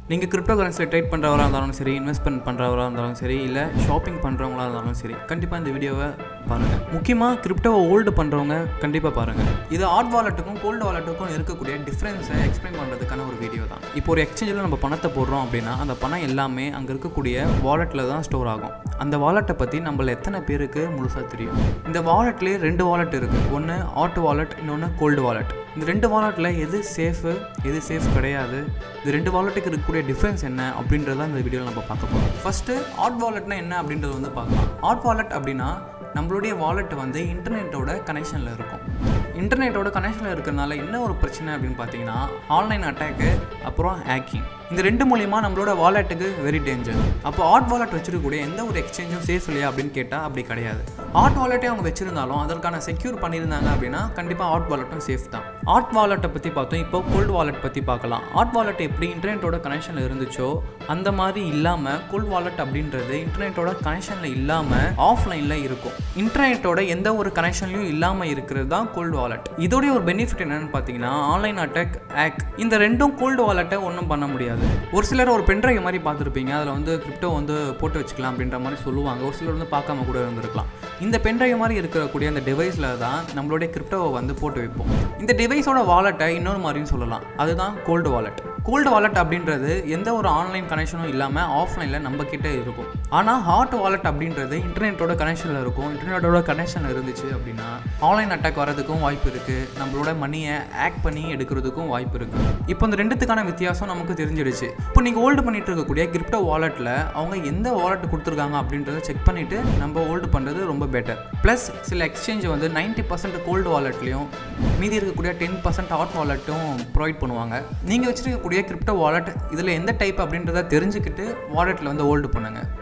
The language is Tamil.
நீங்கள் கிரிப்டோ கரன்சியில் ட்ரேட் பண்ணுறவராக இருந்தாலும் சரி இன்வெஸ்ட்மெண்ட் பண்ணுறவராக இருந்தாலும் சரி இல்லை ஷாப்பிங் பண்ணுறவங்களா இருந்தாலும் சரி கண்டிப்பாக இந்த வீடியோவை பாருங்கள் முக்கியமாக கிரிப்டோவை ஹோல்டு பண்ணுறவங்க கண்டிப்பாக பாருங்கள் இது ஹாட் வாலெட்டுக்கும் கோல்டு வாலெட்டுக்கும் இருக்கக்கூடிய டிஃப்ரென்ஸை எக்ஸ்பிளைன் பண்ணுறதுக்கான ஒரு வீடியோ தான் இப்போ ஒரு எக்ஸ்சேஞ்சில் நம்ம பணத்தை போடுறோம் அப்படின்னா அந்த பணம் எல்லாமே அங்கே இருக்கக்கூடிய வாலெட்டில் தான் ஸ்டோர் ஆகும் அந்த வாலெட்டை பற்றி நம்மள எத்தனை பேருக்கு முழுசாக தெரியும் இந்த வாலெட்லேயே ரெண்டு வாலெட் இருக்குது ஒன்று ஹாட் வாலெட் இன்னொன்று கோல்டு வாலெட் இந்த ரெண்டு வாலெட்டில் எது சேஃபு எது சேஃப் கிடையாது இது ரெண்டு வாலெட்டுக்கு இருக்கக்கூடிய டிஃப்ரென்ஸ் என்ன அப்படின்றத இந்த வீடியோவில் நம்ம பார்க்க போகிறோம் ஃபஸ்ட்டு ஹாட் வாலெட்னா என்ன அப்படின்றது வந்து பார்க்கலாம் ஹாட் வாலெட் அப்படின்னா நம்மளுடைய வாலெட் வந்து இன்டர்நெட்டோட கனெக்ஷனில் இருக்கும் இன்டர்நெட்டோட கனெக்ஷனில் இருக்கிறனால என்ன ஒரு பிரச்சனை அப்படின்னு பார்த்தீங்கன்னா ஆன்லைன் அட்டாக்கு அப்புறம் ஹேக்கிங் இந்த ரெண்டு மூலியமா நம்மளோட வாலெட்டுக்கு வெரி டேஞ்சர் அப்போ ஹாட் வாலெட் வச்சிருக்கக்கூடிய எந்த ஒரு எக்ஸ்சேஞ்சும் சேஃப் இல்லையா அப்படின்னு கேட்டால் அப்படி கிடையாது ஹாட் வாலெட்டே அவங்க வச்சிருந்தாலும் அதற்கான செக்யூர் பண்ணியிருந்தாங்க அப்படின்னா கண்டிப்பாக ஹாட் வாலெட்டும் சேஃப் தான் ஹாட் வாலெட்டை பற்றி பார்த்தோம் இப்போ கோல்டு வாலெட் பற்றி பார்க்கலாம் ஹாட் வாலெட் எப்படி இன்டர்நெட்டோட கனெக்ஷனில் இருந்துச்சோ அந்த மாதிரி இல்லாமல் கோல்டு வாலெட் அப்படின்றது இன்டர்நெட்டோட கனெக்ஷனில் இல்லாமல் ஆஃப்லைனில் இருக்கும் இன்டர்நெட்டோட எந்த ஒரு கனெக்ஷன்லையும் இல்லாமல் இருக்கிறது தான் கோல்டு வாலெட் இதோடைய ஒரு பெனிஃபிட் என்னன்னு பார்த்தீங்கன்னா ஆன்லைன் அட்டாக் ஹேக் இந்த ரெண்டும் கோல்டு வாலெட்டை ஒன்றும் பண்ண முடியாது ஒரு சிலர் ஒரு பென்ட்ரைவ் மாதிரி பார்த்துருப்பீங்க அதில் வந்து கிரிப்டோ வந்து போட்டு வச்சுக்கலாம் அப்படின்ற மாதிரி சொல்லுவாங்க ஒரு சிலர் வந்து பார்க்காம கூட இருந்திருக்கலாம் இந்த பென்ட்ரைவ் மாதிரி இருக்கக்கூடிய அந்த டிவைஸில் தான் நம்மளுடைய கிரிப்டோவை வந்து போட்டு வைப்போம் இந்த டிவைஸோட வாலெட்டை இன்னொரு மாதிரியும் சொல்லலாம் அதுதான் கோல்டு வாலெட் கோல்டு வாலெட் அப்படின்றது எந்த ஒரு ஆன்லைன் கனெக்ஷனும் இல்லாமல் ஆஃப்லைனில் நம்ம கிட்ட இருக்கும் ஆனால் ஹாட் வாலெட் அப்படின்றது இன்டர்நெட்டோட கனெக்ஷனில் இருக்கும் இன்டர்நெட்டோட கனெக்ஷன் இருந்துச்சு அப்படின்னா ஆன்லைன் அட்டாக் வரதுக்கும் வாய்ப்பு இருக்குது நம்மளோட மணியை ஆக்ட் பண்ணி எடுக்கிறதுக்கும் வாய்ப்பு இருக்குது இப்போ இந்த ரெண்டுத்துக்கான வித்தியாசம் நமக்கு தெரிஞ்சிடுச்சு இப்போ நீங்கள் ஹோல்டு பண்ணிட்டு இருக்கக்கூடிய கிரிப்டோ வாலெட்டில் அவங்க எந்த வாலெட் கொடுத்துருக்காங்க அப்படின்றத செக் பண்ணிவிட்டு நம்ம ஹோல்டு பண்ணுறது ரொம்ப பெட்டர் ப்ளஸ் சில எக்ஸ்சேஞ்ச் வந்து நைன்ட்டி பர்சன்ட் கோல்டு வாலெட்லையும் மீதி இருக்கக்கூடிய டென் பர்சன்ட் ஹாட் வாலெட்டும் ப்ரொவைட் பண்ணுவாங்க நீங்கள் வச்சிருக்கக்கூடிய கிரிப்டோ வாலெட் இதில் எந்த டைப் அப்படின்றத தெரிஞ்சுக்கிட்டு வாலெட்டில் வந்து ஹோல்டு பண்ணுங்கள்